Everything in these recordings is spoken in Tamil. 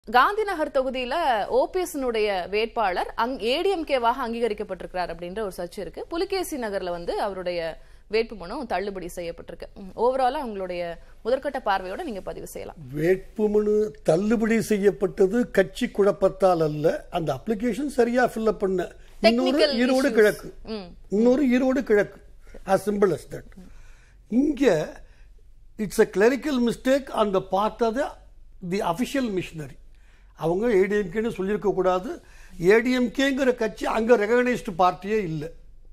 காந்தி நகர் தொகுதியில ஓபிஎஸ்னுடைய வேட்பாளர் அங் ஏடிஎம்கேவாக அங்கீகரிக்கப்பட்டிருக்கிறார் அப்படின்ற ஒரு சர்ச்சை இருக்கு புலிகேசி நகர்ல வந்து அவருடைய வேட்புமனு தள்ளுபடி செய்யப்பட்டிருக்கு ஓவராலா உங்களுடைய முதற்கட்ட பார்வையோட நீங்க பதிவு செய்யலாம் வேட்புமனு தள்ளுபடி செய்யப்பட்டது கட்சி குழப்பத்தால் அல்ல அந்த அப்ளிகேஷன் சரியா ஃபில்அப் பண்ண இன்னொரு Technical ஈரோடு issues. கிழக்கு இன்னொரு ஈரோடு கிழக்கு as simple as that இங்க it's a clerical mistake on the part of the the official machinery அவங்க ஏடிஎம்கேன்னு சொல்லியிருக்க கூடாது ஏடிஎம்கேங்கிற கட்சி அங்க ரெகனைஸ்டு பார்ட்டியே இல்லை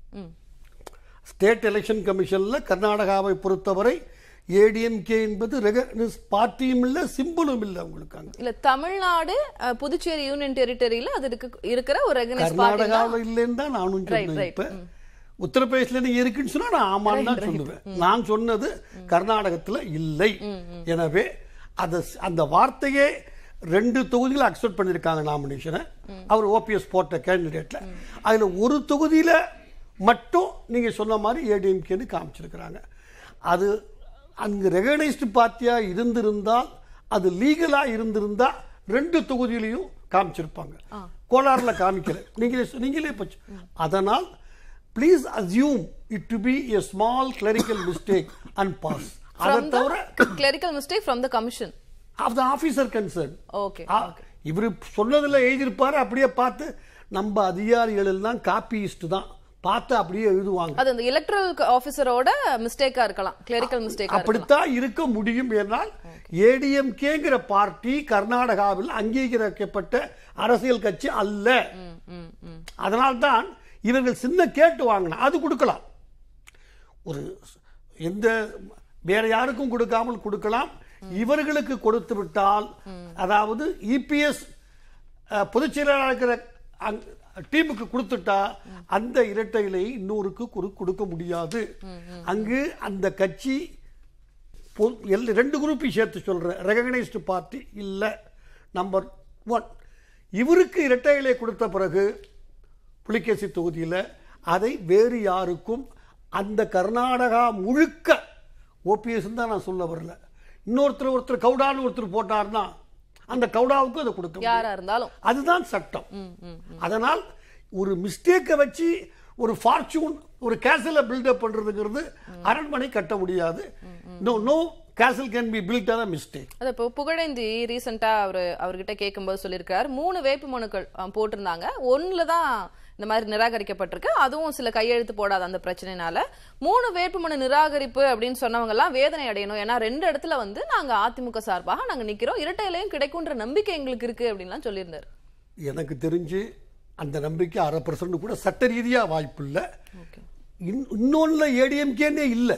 ஸ்டேட் எலெக்ஷன் கமிஷன்ல கர்நாடகாவை பொறுத்தவரை ஏடிஎம்கே என்பது ரெகனைஸ் பார்ட்டியும் இல்லை சிம்பிளும் இல்லை அவங்களுக்கு அங்க இல்ல தமிழ்நாடு அஹ், புதுச்சேரி யூனியன் டெரிட்டரியில அது இருக்கு இருக்கிற ஒரு ரெகனைஸ் பார்ட்டி கர்நாடகாவில் இல்லைன்னு தான் நானும் Right, சொன்னேன் right. இப்ப உத்தரப்பிரதேசல நீங்க இருக்குன்னு சொன்னா நான் ஆமான்னு தான் சொல்லுவேன் நான் சொன்னது கர்நாடகத்துல இல்லை எனவே அந்த அந்த வார்த்தையே ரெண்டு தொகுதியில் அக்செப்ட் பண்ணிருக்காங்க நாமினேஷனை அவர் ஓபிஎஸ் போட்ட கேண்டிடேட்ல அதுல ஒரு தொகுதியில மட்டும் நீங்க சொன்ன மாதிரி ஏடிஎம்கேன்னு காமிச்சிருக்கிறாங்க அது அங்கு ரெகனைஸ்டு பார்ட்டியா இருந்திருந்தால் அது லீகலா இருந்திருந்தா ரெண்டு தொகுதியிலையும் காமிச்சிருப்பாங்க கோலாறுல காமிக்கல நீங்களே நீங்களே பச்சு அதனால் please assume it to be a small clerical mistake and pass அதை from தவிர the clerical mistake from the commission of the officer concern okay இவர் சொன்னதுல எழுதியிருப்பாரு அப்படியே பார்த்து நம்ம அதிகாரிகள் எல்லாம் காப்பியிஸ்ட் தான் பார்த்து அப்படியே எழுதுவாங்க அது அந்த எலக்ட்ரல் ஆபீசரோட மிஸ்டேக்கா இருக்கலாம் கிளரிக்கல் மிஸ்டேக்கா இருக்கலாம் அப்படித்தான் இருக்க முடியும் என்றால் ஏடிஎம்கேங்கிற பார்ட்டி கர்நாடகாவில் அங்கீகரிக்கப்பட்ட அரசியல் கட்சி அல்ல அதனால்தான் இவர்கள் சின்ன கேட்டு வாங்கின அது கொடுக்கலாம் ஒரு எந்த வேற யாருக்கும் கொடுக்காமல் கொடுக்கலாம் இவர்களுக்கு கொடுத்து விட்டால் அதாவது இபிஎஸ் பொதுச் செயலாளர் இருக்கிற அங்க- டீமுக்கு கொடுத்துட்டா அந்த இரட்டை இலையை இன்னொருக்கு கொடு- கொடுக்க முடியாது அங்கு அந்த கட்சி பொ- எல்- ரெண்டு குரூப்பையும் சேர்த்து சொல்றேன் ரெகனைஸ்டு பார்ட்டி இல்ல நம்பர் ஒன் இவருக்கு இரட்டை இலை கொடுத்த பிறகு புலிகேசி தொகுதியில் அதை வேறு யாருக்கும் அந்த கர்நாடகா முழுக்க ஓபிஎஸ் தான் நான் சொல்ல வரல இன்னொருத்தர் ஒருத்தர் கவுடான்னு ஒருத்தர் போட்டார்னா அந்த கவுடாவுக்கு அதை கொடுக்க முடியும். யாரா இருந்தாலும் அதுதான் சட்டம் அதனால் ஒரு மிஸ்டேக்கை வச்சு ஒரு ஃபார்ச்சூன் ஒரு கேசலை பில்டப் பண்றதுங்கிறது அரண்மனை கட்ட முடியாது no no castle can be built on mistake அது இப்போ புகழேந்தி ரீசெண்டா அவரு அவர்கிட்ட கேட்கும்போது சொல்லியிருக்காரு மூணு வேட்பு மனுக்கள் அஹ், போட்டிருந்தாங்க ஒண்ணுல தான் இந்த மாதிரி நிராகரிக்கப்பட்டிருக்கு அதுவும் சில கையெழுத்து போடாத அந்த பிரச்சனைனால மூணு வேட்புமனு நிராகரிப்பு அப்படின்னு சொன்னவங்க எல்லாம் வேதனை அடையணும் ஏன்னா ரெண்டு இடத்துல வந்து நாங்க அதிமுக சார்பாக நாங்க நிக்கிறோம் இரட்டையிலையும் கிடைக்கும்ன்ற நம்பிக்கை எங்களுக்கு இருக்கு அப்படின்லாம் சொல்லியிருந்தாரு எனக்கு தெரிஞ்சு அந்த நம்பிக்கை அரை பர்சன்ட் கூட சட்ட ரீதியா வாய்ப்பு இல்லை இன்னொன்னுல ஏடிஎம்கேன்னே இல்லை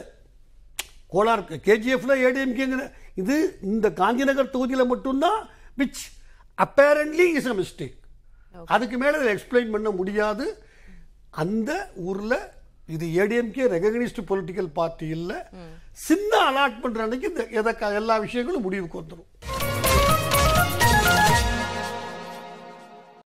கோலார் கேஜிஎஃப்ல ஏடிஎம்கேங்கிற இது இந்த காந்திநகர் தொகுதியில் மட்டும்தான் which apparently is a mistake அதுக்கு மேல இதை எக்ஸ்பிளைன் பண்ண முடியாது அந்த ஊர்ல இது ஏடிஎம்கே ரெகனைஸ்டு பொலிட்டிக்கல் பார்ட்டி இல்ல சின்ன அலாட்மெண்ட் அன்னைக்கு இந்த எதை எல்லா விஷயங்களும் முடிவுக்கு வந்துடும்